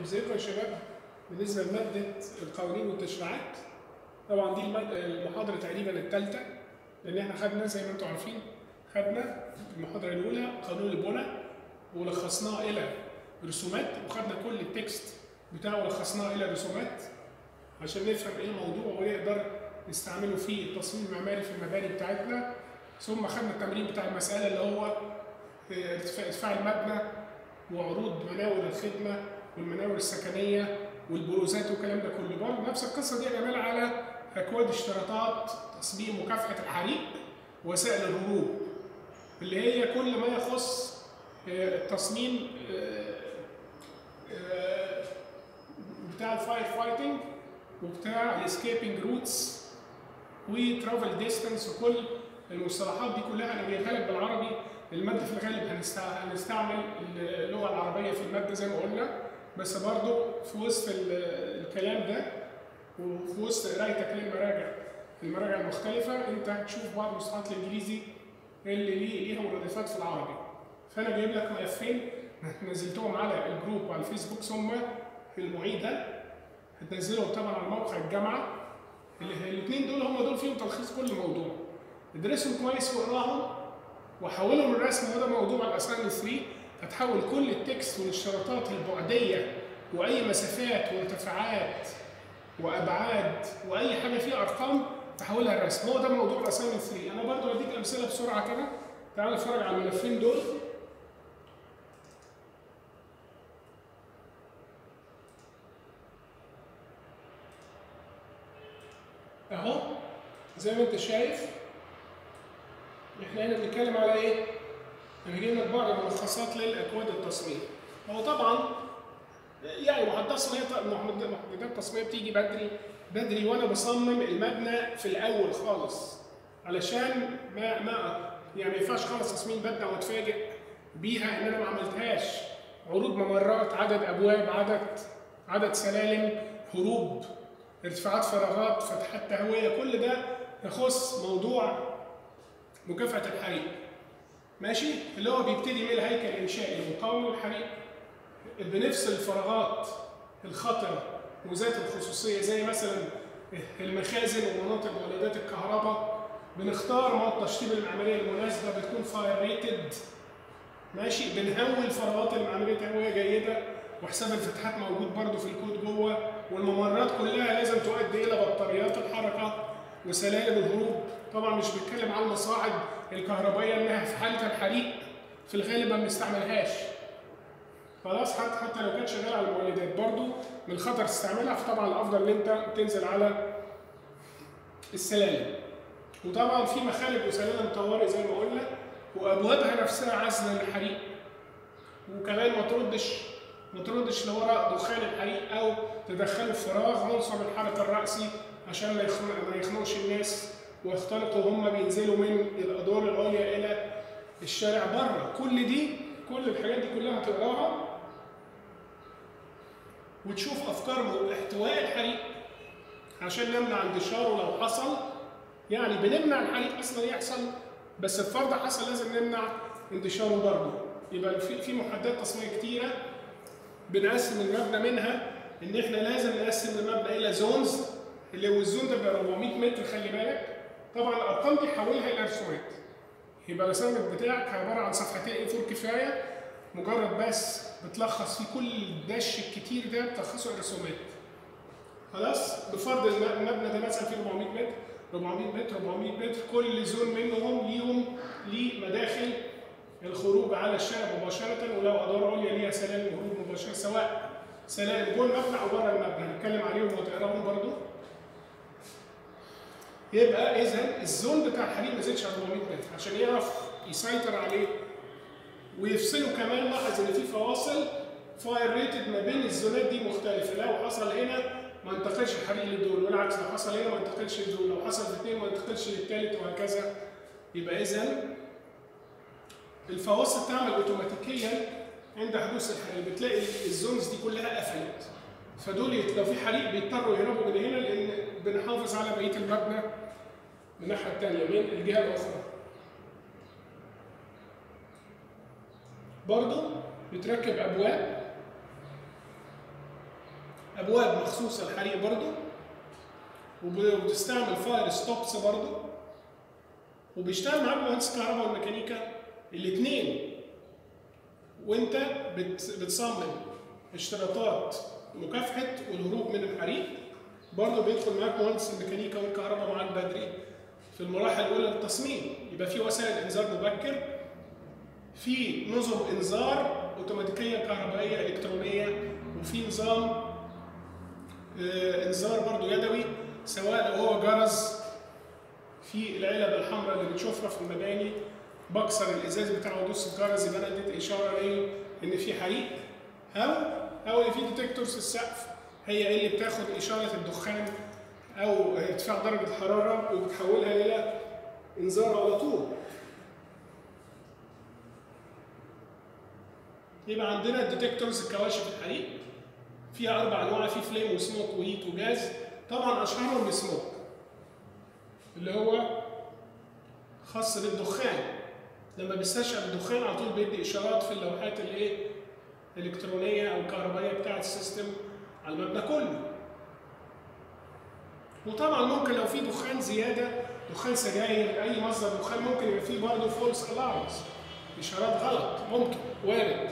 ازيكم يا شباب بالنسبه لماده القوانين والتشريعات طبعا دي المادة المحاضره تقريبا الثالثه لان احنا خدنا زي ما انتم عارفين خدنا المحاضره الاولى قانون البنى ولخصناه الى رسومات وخدنا كل التكست بتاعه ولخصناه الى رسومات عشان نفهم ايه الموضوع ونقدر نستعمله في التصميم المعماري في المباني بتاعتنا ثم خدنا التمرين بتاع المساله اللي هو ارتفاع ارتفاع المبنى وعروض مناور الخدمه والمناور السكنيه والبروزات والكلام ده كله برضه نفس القصه دي يا جماعه على اكواد اشتراطات تصميم مكافحه الحريق وسائل الهروب اللي هي كل ما يخص التصميم بتاع الفاير فايتنج وبتاع الاسكيبنج روتس وترافل ديستانس وكل المصطلحات دي كلها انا جايبها لك بالعربي المادة في الغالب هنستعمل اللغة العربية في المادة زي ما قلنا بس برضو في وسط الكلام ده وفي وسط قرايتك للمراجع المراجع المختلفة انت هتشوف بعض المصطلحات الانجليزي اللي ليه ليها مرادفات في العربي فانا جايب لك ملفين نزلتهم على الجروب وعلى الفيسبوك ثم المعيدة هتنزلهم طبعا على موقع الجامعة الاثنين دول هم دول فيهم تلخيص كل موضوع ادرسهم كويس واقراهم وحولهم الرسم وده موضوع الاساين 3 هتحول كل التكست والاشتراطات البعديه واي مسافات وارتفاعات وابعاد واي حاجه فيها ارقام تحولها الرسم هو ده موضوع الاساين 3 انا برضو هديك امثله بسرعه كده تعال نتفرج على الملفين دول اهو زي ما انت شايف احنا هنا بنتكلم على ايه؟ انا جايب لك بعض الملخصات للاكواد التصميم. هو طبعا يعني معدات تصميم معدات تصميم بتيجي بدري بدري وانا بصمم المبنى في الاول خالص علشان ما ما يعني ما ينفعش خالص تصميم مبنى واتفاجئ بيها ان انا ما عملتهاش عروض ممرات عدد ابواب عدد عدد سلالم هروب ارتفاعات فراغات فتحات تهويه كل ده يخص موضوع مكافحة الحريق ماشي اللي هو بيبتدي من الهيكل الإنشائي المقاوم للحريق بنفس الفراغات الخطرة وذات الخصوصية زي مثلا المخازن ومناطق ولادات الكهرباء بنختار مواد التشطيب المعمارية المناسبة بتكون فاير ريتد ماشي بنهوي الفراغات المعمارية تهوية جيدة وحساب الفتحات موجود برضو في الكود جوه والممرات كلها لازم تؤدي إلى بطاريات الحركة وسلالم الهروب طبعا مش بتكلم على المصاعد الكهربائيه انها في حاله الحريق في الغالب ما بنستعملهاش خلاص حتى حتى لو كانت شغاله على المولدات برضو من الخطر تستعملها فطبعا الافضل ان انت تنزل على السلالم وطبعا في مخالب وسلالم طوارئ زي ما قلنا وابوابها نفسها عزله للحريق وكمان ما تردش ما تردش لورا دخان الحريق او تدخله في فراغ عنصر الحركه الراسي عشان ما يخنقش الناس ويختلطوا هم بينزلوا من الادوار العليا الى الشارع بره كل دي كل الحاجات دي كلها هتقراها وتشوف افكار احتواء الحريق عشان نمنع انتشاره لو حصل يعني بنمنع الحريق اصلا يحصل بس الفرض حصل لازم نمنع انتشاره برضه يبقى في في محددات تصميميه كتيره بنقسم المبنى منها ان احنا لازم نقسم المبنى الى زونز اللي هو الزون ده بيبقى 400 متر خلي بالك طبعا الارقام دي حولها الى رسومات يبقى الرسالة بتاعك عباره عن صفحتين اي 4 كفايه مجرد بس بتلخص فيه كل الدش الكتير ده بتلخصه رسومات خلاص بفرض المبنى ده مثلا فيه 400 متر 400 متر 400 متر كل زون منهم ليهم ليه مداخل الخروج على الشارع مباشره ولو ادوار عليا ليها سلالم هروب مباشره سواء سلالم جوه المبنى او بره المبنى هنتكلم عليهم وتقراهم برضو يبقى اذا الزون بتاع الحريق ما يزيدش عن 400 متر عشان يعرف يسيطر عليه ويفصلوا كمان لاحظ ان في فواصل فاير ريتد ما بين الزونات دي مختلفه لو حصل هنا ما انتقلش الحريق للدول والعكس لو حصل هنا ما انتقلش للدول لو حصل في اثنين ما انتقلش للثالث وهكذا يبقى اذا الفواصل تعمل اوتوماتيكيا عند حدوث الحريق بتلاقي الزونز دي كلها قفلت فدول لو في حريق بيضطروا يهربوا من هنا لان بنحافظ على بقيه المبنى من الناحيه الثانيه من الجهه الاخرى برضه بتركب ابواب ابواب مخصوصه للحريق برضو وب- وبتستعمل فاير ستوبس برضو وبيشتغل معاك مهندس الكهرباء والميكانيكا الاثنين وانت بت بتصمم اشتراطات مكافحه والهروب من الحريق برضه بيدخل معاك مهندس الميكانيكا والكهرباء معاك بدري في المراحل الاولى للتصميم يبقى في وسائل انذار مبكر في نظم انذار اوتوماتيكيه كهربائيه الكترونيه وفي نظام آه، انذار برضه يدوي سواء لو هو جرس في العلب الحمراء اللي بتشوفها في المباني بكسر الازاز بتاعه وادوس الجرس يبقى انا اديت اشاره ليه ان في حريق او او اللي في ديتكتورز في السقف هي اللي بتاخد اشاره الدخان او ارتفاع درجه الحراره وبتحولها الى انذار على طول يبقى عندنا الديتكتورز الكواشف الحريق فيها اربع انواع في فليم وسموك وهيت وجاز طبعا اشهرهم السموك اللي هو خاص بالدخان لما بيستشعر الدخان على طول بيدي اشارات في اللوحات الايه الالكترونيه او الكهربائيه بتاعه السيستم على المبنى كله وطبعا ممكن لو في دخان زياده دخان سجاير اي مصدر دخان ممكن يبقى فيه برضه فولس الارمز اشارات غلط ممكن وارد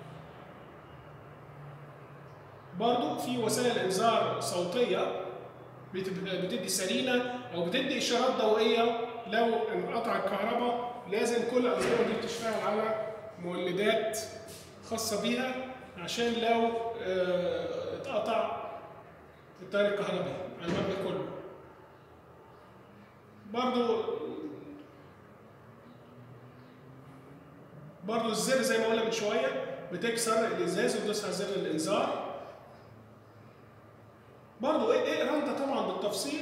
برضه في وسائل انذار صوتيه بت- بتدي سرينه او بتدي اشارات ضوئيه لو انقطع الكهرباء لازم كل الانظمه دي تشتغل على مولدات خاصه بيها عشان لو آه، اتقطع التيار الكهربائي على المبنى كله برضو برضو الزر زي ما قلنا من شويه بتكسر الازاز وتدوس على زر الانذار برضو ايه اقرا انت طبعا بالتفصيل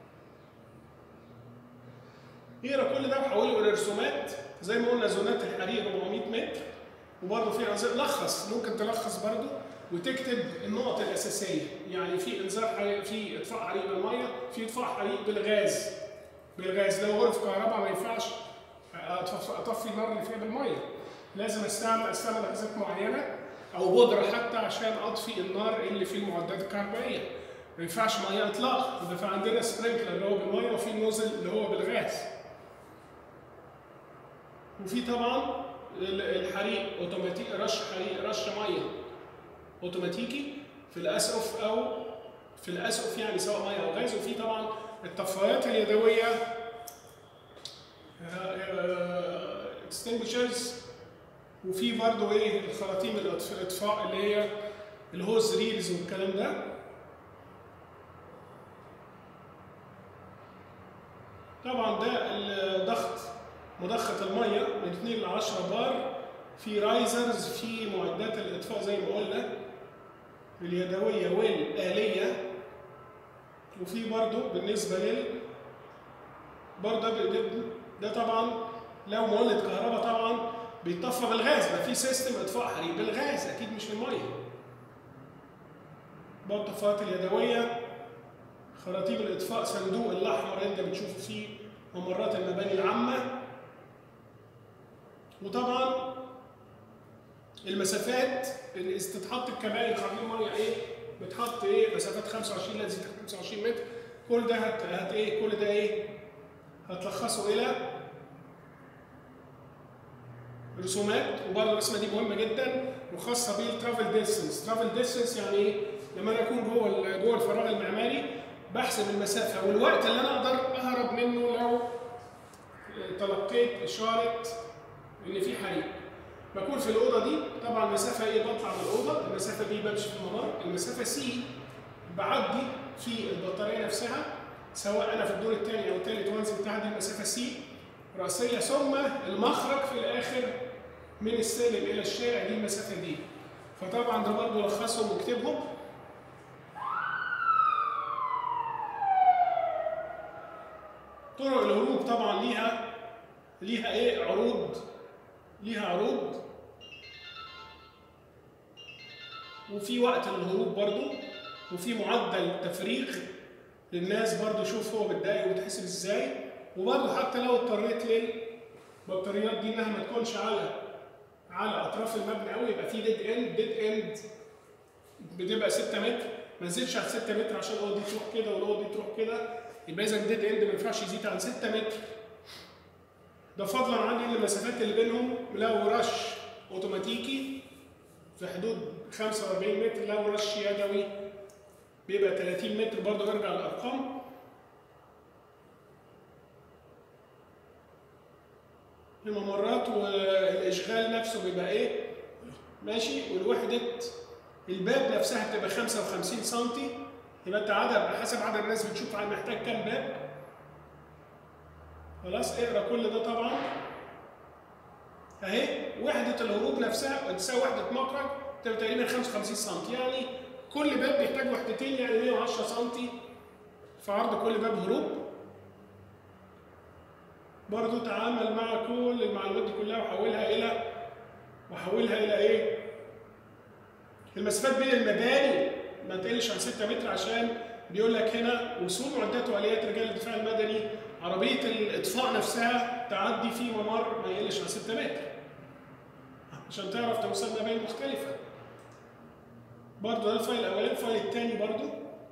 اقرا كل ده وحوله الى رسومات زي ما قلنا زونات الحريق 400 متر وبرضه في انذار لخص ممكن تلخص برضه وتكتب النقط الاساسيه يعني في انذار حريق في اطفاء حريق بالميه في اطفاء حريق بالغاز بالغاز لو غرف كهرباء ما ينفعش أطف- اطفي النار اللي فيها بالميه لازم استعمل استعمل غازات معينه او بودره حتى عشان اطفي النار اللي في المعدات الكهربائيه ما ينفعش ميه اطلاق يبقى في عندنا سبرينكلر اللي هو بالميه وفي نوزل اللي هو بالغاز وفي طبعا ال- الحريق اوتوماتيكي رش حريق رش ميه اوتوماتيكي في الاسقف او في الاسقف يعني سواء ميه او غاز وفي طبعا الطفايات اليدويه اكستنجشرز وفي برضه ايه الخراطيم الإطف- الاطفاء اللي هي الهوز ريلز والكلام ده طبعا ده الضغط مضخة المية من 2 ل 10 بار في رايزرز في معدات الإطفاء زي ما قلنا اليدوية والآلية وفي برضو بالنسبة لل برضه ده, ده, ده طبعا لو مولد كهرباء طبعا بيطفى بالغاز ده في سيستم اطفاء حريق بالغاز اكيد مش بالميه برضه الطفاءات اليدويه خراطيم الاطفاء صندوق الاحمر اللي انت بتشوفه فيه ممرات المباني العامه وطبعا المسافات اللي تتحط الكبائن خراطيم ميه ايه بتحط ايه مسافات 25 لا تزيد 25 متر كل ده هت, هت ايه كل ده ايه هتلخصه الى رسومات وبرضه الرسمه دي مهمه جدا وخاصه بالترافل ديستنس ترافل ديستنس يعني ايه لما انا اكون جوه ال- جوه الفراغ المعماري بحسب المسافه والوقت اللي انا اقدر اهرب منه لو تلقيت اشاره ان في حريق بكون في الاوضه دي طبعا المسافه ايه بطلع من الاوضه المسافه دي بمشي في الممر المسافه سي بعدي في البطاريه نفسها سواء انا في الدور الثاني او الثالث وانزل تحت دي المسافه سي راسيه ثم المخرج في الاخر من السلم الى الشارع دي المسافه دي فطبعا ده برضه لخصهم واكتبهم طرق الهروب طبعا ليها ليها ايه عروض ليها عروض وفي وقت للهروب برضو وفي معدل تفريغ للناس برضو شوف هو بتضايق وتحسب ازاي وبرضو حتى لو اضطريت للبطاريات دي انها ما تكونش على على اطراف المبنى قوي يبقى في ديد اند ديد اند بتبقى 6 متر ما يزيدش عن 6 متر عشان الاوضه دي تروح كده والاوضه دي تروح كده يبقى اذا الديد اند ما ينفعش يزيد عن 6 متر ده فضلا عن ان المسافات اللي بينهم لو رش اوتوماتيكي في حدود 45 متر لو رش يدوي بيبقى 30 متر برضه نرجع للارقام الممرات والاشغال نفسه بيبقى ايه ماشي والوحده الباب نفسها بتبقى 55 سم يبقى انت عدد حسب عدد الناس بتشوف عن محتاج كام باب خلاص اقرا كل ده طبعا اهي وحده الهروب نفسها تساوي وحده مخرج تبقى تقريبا 55 سم يعني كل باب بيحتاج وحدتين يعني 110 سم في عرض كل باب هروب برضو تعامل مع كل المعلومات دي كلها وحولها الى وحولها الى ايه؟ المسافات بين المباني ما تقلش عن 6 متر عشان بيقول لك هنا وصول معدات واليات رجال الدفاع المدني عربيه الاطفاء نفسها تعدي في ممر ما يقلش عن 6 متر عشان تعرف توصل مباني مختلفه برضو ده الفايل الاولاني الفايل الثاني برضو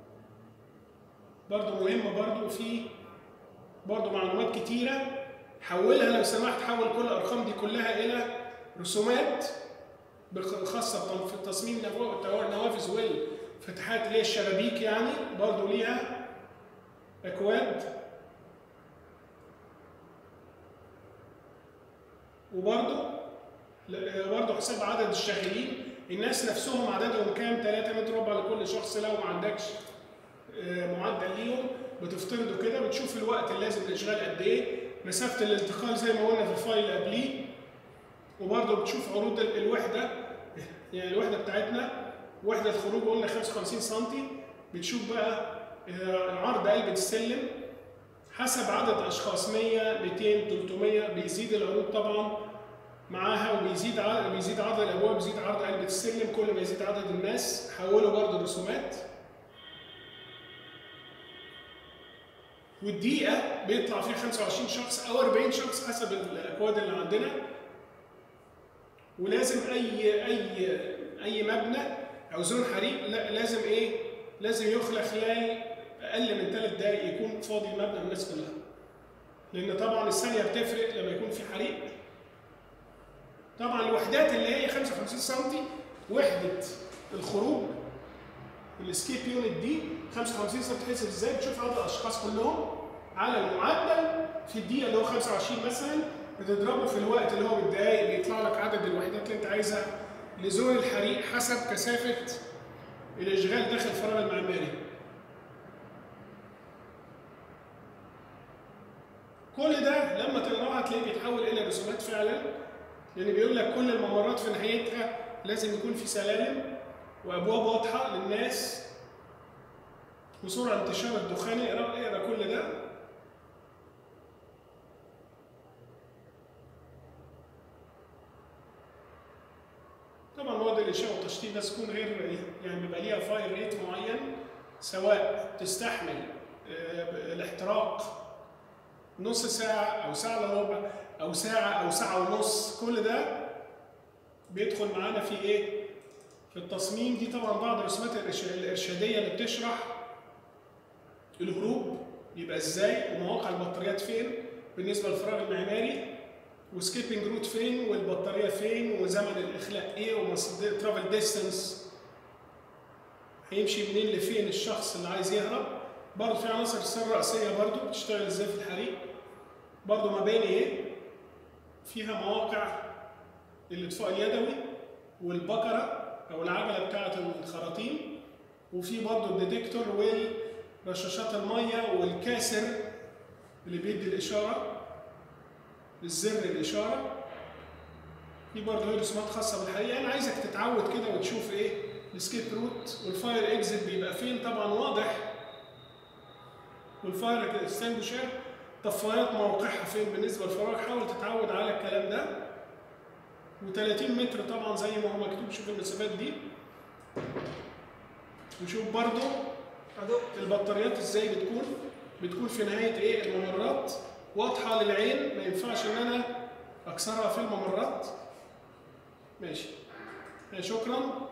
برضو مهم برضو في برضو معلومات كتيره حولها لو سمحت حول كل الارقام دي كلها الى رسومات خاصه بتصميم النوافذ والفتحات اللي هي الشبابيك يعني برضو ليها اكواد وبرضو برضو حساب عدد الشغالين الناس نفسهم عددهم كام 3 متر ربع لكل شخص لو ما عندكش معدل ليهم بتفترضه كده بتشوف الوقت اللازم للاشغال قد ايه مسافه الانتقال زي ما قلنا في الفايل اللي قبليه وبرضه بتشوف عروض الوحده يعني الوحده بتاعتنا وحده خروج قلنا 55 سم بتشوف بقى عرض علبه السلم حسب عدد اشخاص 100 200 300 بيزيد العروض طبعا معاها وبيزيد عدد بيزيد عدد الابواب بيزيد عرض علبه السلم كل ما يزيد عدد الناس حولوا برضه رسومات والدقيقة بيطلع فيها 25 شخص أو 40 شخص حسب الأكواد اللي عندنا ولازم أي أي أي مبنى أو زون حريق لا لازم إيه؟ لازم يخلق خلال أقل من ثلاث دقايق يكون فاضي المبنى من الناس كلها. لأن طبعا الثانية بتفرق لما يكون في حريق. طبعا الوحدات اللي هي 55 سم وحدة الخروج الاسكيب يونت دي 55 سم بتحسب ازاي؟ بتشوف عدد الاشخاص كلهم على المعدل في الدقيقه اللي هو 25 مثلا بتضربه في الوقت اللي هو بالدقايق بيطلع لك عدد الوحدات اللي انت عايزها لزون الحريق حسب كثافه الاشغال داخل الفراغ المعماري. كل ده لما تقراه هتلاقيه بيتحول الى رسومات فعلا لان بيقول لك كل الممرات في نهايتها لازم يكون في سلالم وابواب واضحه للناس وسرعه انتشار الدخان اقرا اقرا كل ده طبعا مواد الاشعاع والتشطيب بس تكون غير يعني بيبقى ليها فاير ريت معين سواء تستحمل الاحتراق نص ساعة أو ساعة إلا ربع أو ساعة أو ساعة ونص كل ده بيدخل معانا في إيه؟ في التصميم دي طبعا بعض الرسومات الإرشادية اللي بتشرح الهروب يبقى إزاي ومواقع البطاريات فين بالنسبة للفراغ المعماري وسكيبنج روت فين والبطارية فين وزمن الإخلاء إيه وترافل ديستانس هيمشي منين لفين الشخص اللي عايز يهرب برضه في عناصر السر الرئيسية برضه بتشتغل ازاي في الحريق برضه مباني ايه فيها مواقع الاطفاء اليدوي والبكرة او العجلة بتاعة الخراطيم وفي برضه الديتكتور ورشاشات المية والكاسر اللي بيدي الإشارة الزر الإشارة في برضه رسومات خاصة بالحريق أنا عايزك تتعود كده وتشوف إيه السكيب روت والفاير اكزيت بيبقى فين طبعا واضح والفاير اكستنجوشر طفايات موقعها فين بالنسبه للفراغ حاول تتعود على الكلام ده و30 متر طبعا زي ما هو مكتوب شوف المسافات دي وشوف برضو البطاريات ازاي بتكون بتكون في نهايه ايه الممرات واضحه للعين ما ينفعش ان انا اكسرها في الممرات ماشي شكرا